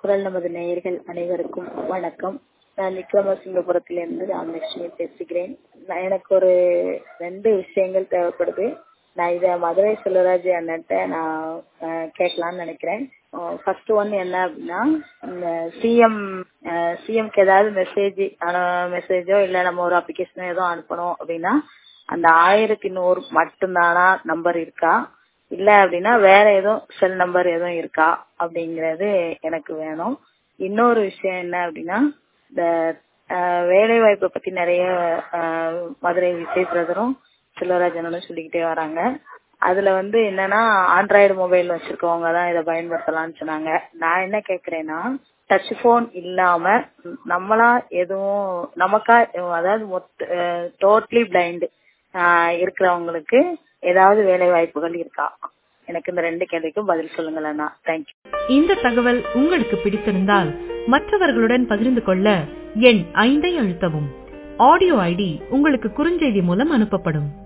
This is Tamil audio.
குரல் நமது நேயர்கள் அனைவருக்கும் வணக்கம் நான் விக்ரமசிங்கபுரத்திலிருந்து ராமலட்சுமி பேசுகிறேன் நான் எனக்கு ஒரு ரெண்டு விஷயங்கள் தேவைப்படுது நான் இதை மதுரை செல்வராஜ் அண்ணன்ட்ட நான் அஹ், கேட்கலாம்னு நினைக்கிறேன் ஃபர்ஸ்ட் ஒன் என்ன அப்படின்னா இந்த சிஎம் சிஎம்க்கு ஏதாவது மெசேஜ் மெசேஜோ இல்லை நம்ம ஒரு அப்ளிகேஷனோ ஏதோ அனுப்பணும் அப்படின்னா அந்த ஆயிரத்தி நூறு மட்டும்தானா நம்பர் இருக்கா இல்ல அப்படின்னா வேற எதுவும் செல் நம்பர் எதுவும் இருக்கா அப்படிங்கறது எனக்கு வேணும் இன்னொரு விஷயம் என்ன அப்படின்னா இந்த வேலை வாய்ப்பை பத்தி நிறைய அஹ், மதுரை விஜய் பிரதரும் செல்வராஜனும் சொல்லிக்கிட்டே வராங்க அதுல வந்து என்னன்னா ஆண்ட்ராய்டு மொபைல் வச்சிருக்கவங்க தான் இதை பயன்படுத்தலாம்னு சொன்னாங்க நான் என்ன கேக்குறேன்னா டச் போன் இல்லாம நம்மளா எதுவும் நமக்கா அதாவது மொத்த டோட்டலி பிளைண்ட் இருக்கிறவங்களுக்கு ஏதாவது வேலை வாய்ப்புகள் இருக்கா எனக்கு இந்த ரெண்டு கேள்விக்கும் பதில் சொல்லுங்களேண்ணா தேங்க்யூ இந்த தகவல் உங்களுக்கு பிடித்திருந்தால் மற்றவர்களுடன் பகிர்ந்து கொள்ள எண் ஐந்தை அழுத்தவும் ஆடியோ ஐடி உங்களுக்கு குறுஞ்செய்தி மூலம் அனுப்பப்படும்